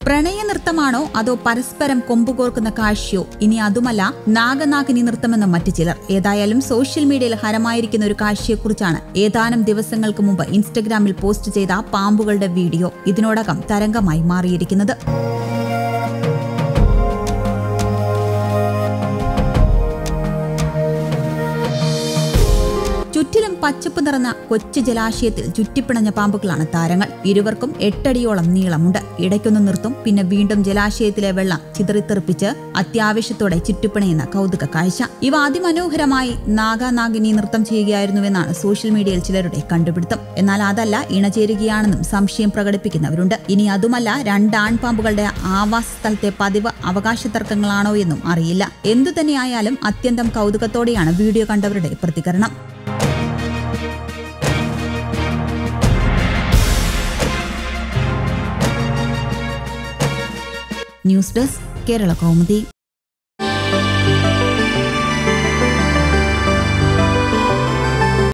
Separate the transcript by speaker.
Speaker 1: പ്രണയ നൃത്തമാണോ അതോ പരസ്പരം കൊമ്പുകോർക്കുന്ന കാഴ്ചയോ ഇനി അതുമല്ല നാഗനാഗിനി നൃത്തമെന്ന് മറ്റു ചിലർ ഏതായാലും സോഷ്യൽ മീഡിയയിൽ ഹരമായിരിക്കുന്ന ഒരു കാഴ്ചയെക്കുറിച്ചാണ് ഏതാനും ദിവസങ്ങൾക്ക് മുമ്പ് ഇൻസ്റ്റഗ്രാമിൽ പോസ്റ്റ് ചെയ്ത പാമ്പുകളുടെ വീഡിയോ ഇതിനോടകം തരംഗമായി മാറിയിരിക്കുന്നത് ചുറ്റിലും പച്ചപ്പ് നിറഞ്ഞ കൊച്ചു ജലാശയത്തിൽ ചുറ്റിപ്പിണഞ്ഞ പാമ്പുകളാണ് താരങ്ങൾ ഇരുവർക്കും എട്ടടിയോളം നീളമുണ്ട് ഇടയ്ക്കൊന്ന് നിർത്തും പിന്നെ വീണ്ടും ജലാശയത്തിലെ വെള്ളം ചിതറിത്തെറിപ്പിച്ച് അത്യാവശ്യത്തോടെ ചുറ്റിപ്പിണയുന്ന കൗതുക കാഴ്ച ഇവ അതിമനോഹരമായി നാഗാനാഗിനി നൃത്തം ചെയ്യുകയായിരുന്നുവെന്നാണ് സോഷ്യൽ മീഡിയയിൽ ചിലരുടെ കണ്ടുപിടുത്തം എന്നാൽ അതല്ല ഇണചേരുകയാണെന്നും സംശയം പ്രകടിപ്പിക്കുന്നവരുണ്ട് ഇനി അതുമല്ല രണ്ട് ആൺപാമ്പുകളുടെ ആവാസ സ്ഥലത്തെ പതിവ് അവകാശ തർക്കങ്ങളാണോ എന്നും അറിയില്ല എന്തു തന്നെയായാലും അത്യന്തം കൗതുകത്തോടെയാണ് വീഡിയോ കണ്ടവരുടെ പ്രതികരണം ന്യൂസ് ഡെസ്ക് കേരള കൗമുദി